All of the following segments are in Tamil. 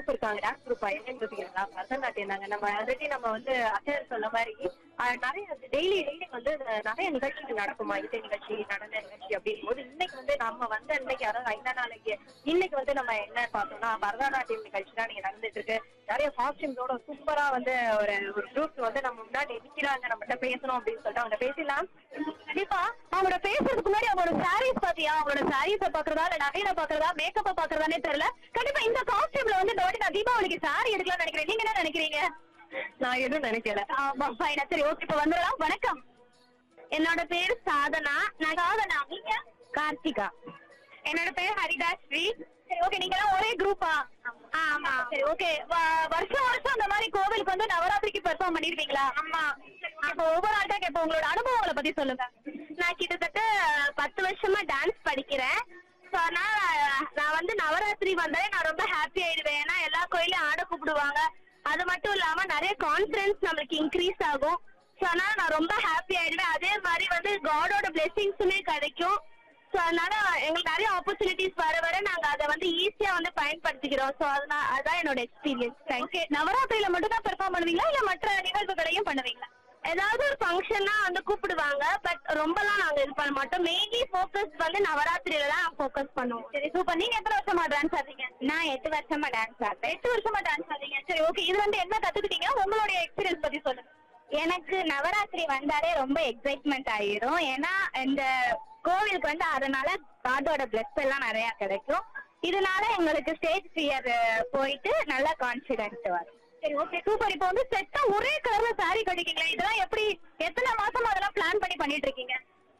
குரூப் இருக்காங்க டான்ஸ் குரூப் என்னன்னு யோசிக்கிறீங்களா பரதநாட்டியம் தாங்க நம்ம ஆல்ரெடி நம்ம வந்து அச்சர் சொன்ன மாதிரி ஆஹ், நிறைய டெய்லி டெய்லி வந்து நிறைய நிகழ்ச்சிகள் நடக்குமா இசை நிகழ்ச்சி நடன நிகழ்ச்சி அப்படிங்கும் போது இன்னைக்கு வந்து நம்ம வந்த இன்னைக்கு அதாவது ஐந்தா நாளைக்கு இன்னைக்கு வந்து நம்ம என்ன பார்த்தோம்னா பரதநாட்டியம் நிகழ்ச்சி தான் நீங்க நடந்துட்டு இருக்கு நிறைய காஸ்டியூம்ஸோட சூப்பரா வந்து ஒரு ஒரு குரூப் வந்து நம்ம முன்னாடி நிக்கிறாங்க நம்மகிட்ட பேசணும் அப்படின்னு சொல்லிட்டு அவங்க பேசலாம் கண்டிப்பா அவங்களோட பேசுறதுக்கு முன்னாடி அவங்களோட சாரீஸ் பாத்தியா அவங்களோட சாரீஸ பாக்குறதா இல்ல நகையில பாக்குறதா மேக்கப்ப பாக்குறதானே தெரியல கண்டிப்பா இந்த காஸ்டியூம்ல வந்து இந்த வாட்டி நான் தீபாவளிக்கு சாரி எடுக்கலாம்னு நினைக்கிறேன் நீங்க என்ன நினைக்கிறீங்க நான் எதுவும் நினைக்கல ஆமா fine. சரி ஓகே இப்ப வந்துடலாம் வணக்கம் என்னோட பேர் சாதனா நான் சாதனா நீங்க கார்த்திகா என்னோட பேர் ஹரிதாஸ் ஸ்ரீ சரி ஓகே நீங்க எல்லாம் ஒரே குரூப்பா ஆமா சரி ஓகே வருஷம் வருஷம் அந்த மாதிரி கோவிலுக்கு வந்து நவராத்திரிக்கு பெர்ஃபார்ம் பண்ணிருக்கீங்களா ஆமா இப்போ ஒவ்வொரு ஆள்கிட்ட கேட்போம் உங்களோட அனுபவங்களை பத்தி சொல்லுங்க நான் கிட்டத்தட்ட பத்து வருஷமா டான்ஸ் படிக்கிறேன் ஸோ அதனால நான் வந்து நவராத்திரி வந்தாலே நான் ரொம்ப ஹாப்பி ஆயிடுவேன் ஏன்னா எல்லா கோயிலையும் ஆட கூப்பிடுவாங்க அது மட்டும் இல்லாம நிறைய கான்ஃபிடன்ஸ் நம்மளுக்கு இன்க்ரீஸ் ஆகும் ஸோ அதனால நான் ரொம்ப ஹாப்பி ஆயிடுவேன் அதே மாதிரி வந்து காடோட பிளெஸிங்ஸுமே கிடைக்கும் ஸோ அதனால எங்களுக்கு நிறைய ஆப்பர்ச்சுனிட்டிஸ் வர வர நாங்க அதை வந்து ஈஸியா வந்து பயன்படுத்திக்கிறோம் ஸோ அதனால அதான் என்னோட எக்ஸ்பீரியன்ஸ் ஓகே நவராத்திரியில மட்டும் தான் பெர்ஃபார்ம் பண்ணுவீங்களா இல்ல மற்ற நிகழ்வுகளையும் பண்ணுவீங்களா ஏதாவது ஒரு ஃபங்க்ஷன்னா வந்து கூப்பிடுவாங்க பட் ரொம்பலாம் நாங்க இது பண்ண மாட்டோம் மெயின்லி ஃபோக்கஸ் வந்து நவராத்திரியில தான் ஃபோக்கஸ் பண்ணுவோம் சரி சூப்பர் நீங்க எத்தனை வருஷமா டான்ஸ் ஆடுறீங்க நான் எட்டு வருஷமா டான்ஸ் ஆடுறேன் எட்டு வருஷமா டான்ஸ் ஆடுறீங்க சரி ஓகே இது வந்து என்ன கத்துக்கிட்டீங்க உங்களுடைய எக்ஸ்பீரியன்ஸ் பத்தி சொல்லுங்க எனக்கு நவராத்திரி வந்தாலே ரொம்ப எக்ஸைட்மெண்ட் ஆயிரும் ஏன்னா இந்த கோவிலுக்கு வந்து அதனால காடோட பிளஸ் எல்லாம் நிறைய கிடைக்கும் இதனால எங்களுக்கு ஸ்டேஜ் ஃபியர் போயிட்டு நல்ல கான்ஃபிடென்ட் வரும் சரி ஓகே சூப்பர் இப்போ வந்து செட்டா ஒரே கலர்ல சாரி கட்டிக்கீங்களா இதெல்லாம் எப்படி எத்தனை மாசமா அதெல்லாம் பிளான் பண்ணி பண்ணிட்டு இருக்கீங்க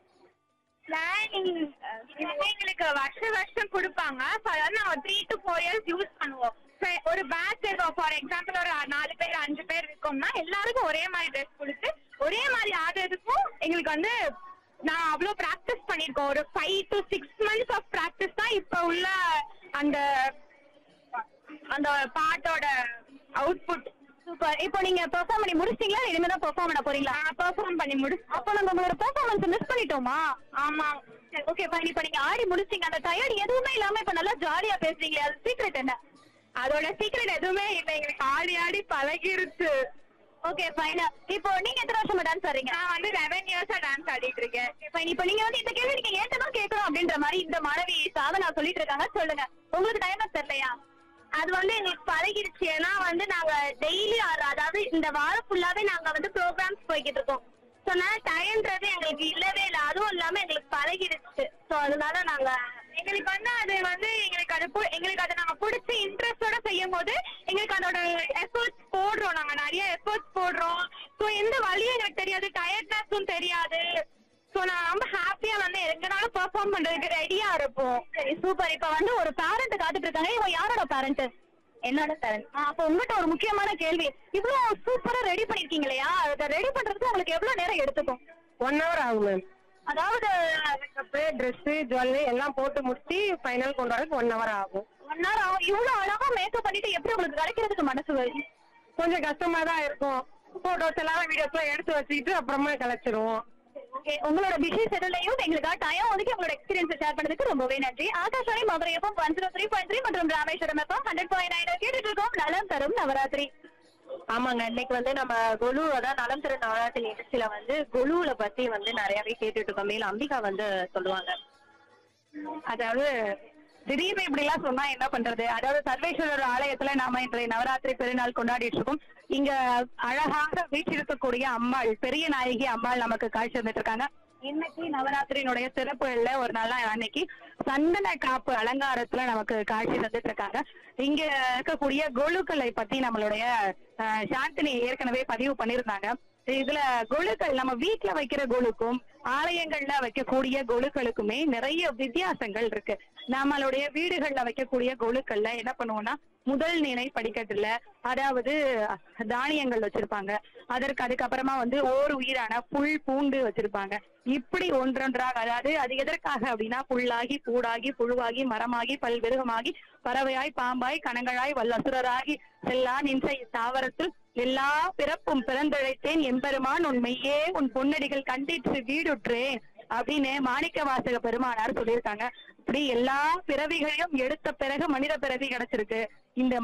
பிளானிங் எங்களுக்கு வருஷ வருஷம் கொடுப்பாங்க ஸோ அதாவது நாங்கள் three to four years use பண்ணுவோம் So, ஒரு பேட்ச் இருக்கோம் ஃபார் எக்ஸாம்பிள் ஒரு நாலு பேர் அஞ்சு பேர் இருக்கோம்னா எல்லாருக்கும் ஒரே மாதிரி ட்ரெஸ் கொடுத்து ஒரே மாதிரி ஆடுறதுக்கும் எங்களுக்கு வந்து நான் அவ்வளோ ப்ராக்டிஸ் பண்ணியிருக்கோம் ஒரு five to six months of practice தான் இப்போ உள்ள அந்த அந்த பாட்டோட அவுட்புட் சூப்பர் இப்போ நீங்க பெர்ஃபார்ம் பண்ணி முடிச்சிட்டீங்களா இல்ல இனிமே தான் பெர்ஃபார்ம் பண்ண போறீங்களா நான் பெர்ஃபார்ம் பண்ணி முடிச்சு அப்போ நம்ம உங்களோட பெர்ஃபார்மன்ஸ் மிஸ் பண்ணிட்டோமா ஆமா சரி ஓகே ஃபைன் இப்போ நீங்க ஆடி முடிச்சிங்க அந்த டயர்ட் எதுவுமே இல்லாம இப்ப நல்லா ஜாலியா பேசுறீங்களே அது சீக்ரெட் என்ன அதோட சீக்கிரம் எதுவுமே இல்லை எங்களுக்கு ஆடி ஆடி பழகிருச்சு ஓகே ஃபைன் இப்போ நீங்க எத்தனை வருஷமா டான்ஸ் ஆடுறீங்க நான் வந்து லெவன் இயர்ஸா டான்ஸ் ஆடிட்டு இருக்கேன் ஃபைன் இப்போ நீங்க வந்து இந்த கேள்வி நீங்க ஏன்ட்டு தான் கேட்கணும் அப்படின்ற மாதிரி இந்த மாணவி சாதனா சொல்லிட்டு இருக்காங்க சொல்லுங்க உங்களுக்கு டைம் தெரியலையா அது வந்து எங்களுக்கு பழகிடுச்சு ஏன்னா வந்து நாங்க டெய்லி ஆடுறோம் அதாவது இந்த வாரம் ஃபுல்லாவே நாங்க வந்து ப்ரோக்ராம்ஸ் போய்கிட்டு இருக்கோம் ஸோ அதனால டைம்ன்றது எங்களுக்கு இல்லவே இல்லை அதுவும் இல்லாம எங்களுக்கு பழகிடுச்சு ஸோ அதனால நாங்க எங்களுக்கு வந்து அது வந்து எங்களுக்கு அது பு- எங்களுக்கு அதை நாங்க பிடிச்சி இன்ட்ரெஸ்டோட செய்யும் போது எங்களுக்கு அதோட எஃபர்ட்ஸ் போடுறோம் நாங்க நிறைய எஃபர்ட்ஸ் போடுறோம் ஸோ எந்த வழியும் எங்களுக்கு தெரியாது டயர்ட்னஸும் தெரியாது ஸோ நான் ரொம்ப ஹாப்பியா வந்து எங்கனாலும் பெர்ஃபார்ம் பண்றதுக்கு ரெடியா இருப்போம் சரி சூப்பர் இப்போ வந்து ஒரு பேரண்ட் காத்துட்டு இருக்காங்க இவங்க யாரோட பேரண்ட் என்னோட பேரண்ட் அப்போ உங்ககிட்ட ஒரு முக்கியமான கேள்வி இவ்வளவு சூப்பரா ரெடி பண்ணிருக்கீங்க இல்லையா அதை ரெடி பண்றதுக்கு உங்களுக்கு எவ்வளவு நேரம் எடுத்துக்கும் ஒன் ஹவர் ஆகும் மேம் அதாவது மேக்கப்பு ட்ரெஸ்ஸு ஜுவல்லரி எல்லாம் போட்டு முடிச்சு ஃபைனல் கொண்டு வரதுக்கு ஒன் ஹவர் ஆகும் ஒன் ஹவர் ஆகும் இவ்வளவு அழகா மேக்கப் பண்ணிட்டு எப்படி உங்களுக்கு கிடைக்கிறதுக்கு மனசு வருது கொஞ்சம் கஷ்டமா தான் இருக்கும் போட்டோஸ் எல்லாம் வீடியோஸ் எல்லாம் எடுத்து வச்சுக்கிட்டு அப்புறமா கலைச்சிருவோம் ஓகே உங்களோட பிஸி ஷெட்யூலையும் எங்களுக்காக டைம் ஒதுக்கி உங்களோட எக்ஸ்பீரியன்ஸ் ஷேர் பண்ணதுக்கு ரொம்பவே நன்றி Akashvani Madurai FM one zero three point three மற்றும் Rameswaram FM hundred point nine கேட்டுட்டு இருக்கோம் நலம் தரும் நவராத்திரி ஆமாங்க இன்னைக்கு வந்து நம்ம கொலு அதான் நலம் தரும் நவராத்திரி நிகழ்ச்சியில வந்து கொலுவுல பத்தி வந்து நிறையவே கேட்டுட்டு இருக்கோம் மேல அம்பிகா வந்து சொல்லுவாங்க அதாவது திடீர்னு இப்படி எல்லாம் சொன்னா என்ன பண்றது அதாவது சர்வேஸ்வரர் ஆலயத்துல நாம இன்றைய நவராத்திரி பெருநாள் கொண்டாடிட்டு இருக்கோம் இங்க அழகாக வீற்றிருக்கக்கூடிய அம்பாள் பெரிய நாயகி அம்பாள் நமக்கு காட்சி வந்துட்டு இருக்காங்க இன்னைக்கு நவராத்திரியினுடைய சிறப்புகள்ல ஒரு நாள் அன்னைக்கு சந்தன காப்பு அலங்காரத்துல நமக்கு காட்சி தந்துட்டு இருக்காங்க இங்க இருக்கக்கூடிய கொலுக்களை பத்தி நம்மளுடைய அஹ், சாந்தினி ஏற்கனவே பதிவு பண்ணியிருந்தாங்க இதுல கொலுக்கள் நம்ம வீட்ல வைக்கிற கொலுக்கும் ஆலயங்கள்ல வைக்கக்கூடிய கொலுக்களுக்குமே நிறைய வித்தியாசங்கள் இருக்கு நம்மளுடைய வீடுகள்ல வைக்கக்கூடிய கொலுக்கள்ல என்ன பண்ணுவோம்னா முதல் நிலை படிக்கட்டுல அதாவது தானியங்கள் வச்சிருப்பாங்க அதற்கு அதுக்கப்புறமா வந்து ஓர் உயிரான புல் பூண்டு வச்சிருப்பாங்க இப்படி ஒன்றொன்றாக அதாவது அது எதற்காக அப்படின்னா புல்லாகி பூடாகி புழுவாகி மரமாகி பல்விருகமாகி பறவையாய் பாம்பாய் கணங்களாய் வல்லசுரராகி செல்லா நின்ற தாவரத்தில் எல்லா பிறப்பும் பிறந்தழைத்தேன் எம்பெருமான் உன் மெய்யே உன் பொன்னடிகள் கண்டிற்று வீடுற்றேன் அப்படின்னு மாணிக்க வாசக பெருமானார் சொல்லியிருக்காங்க இப்படி எல்லா பிறவிகளையும் எடுத்த பிறகு மனித பிறவி கிடைச்சிருக்கு இந்த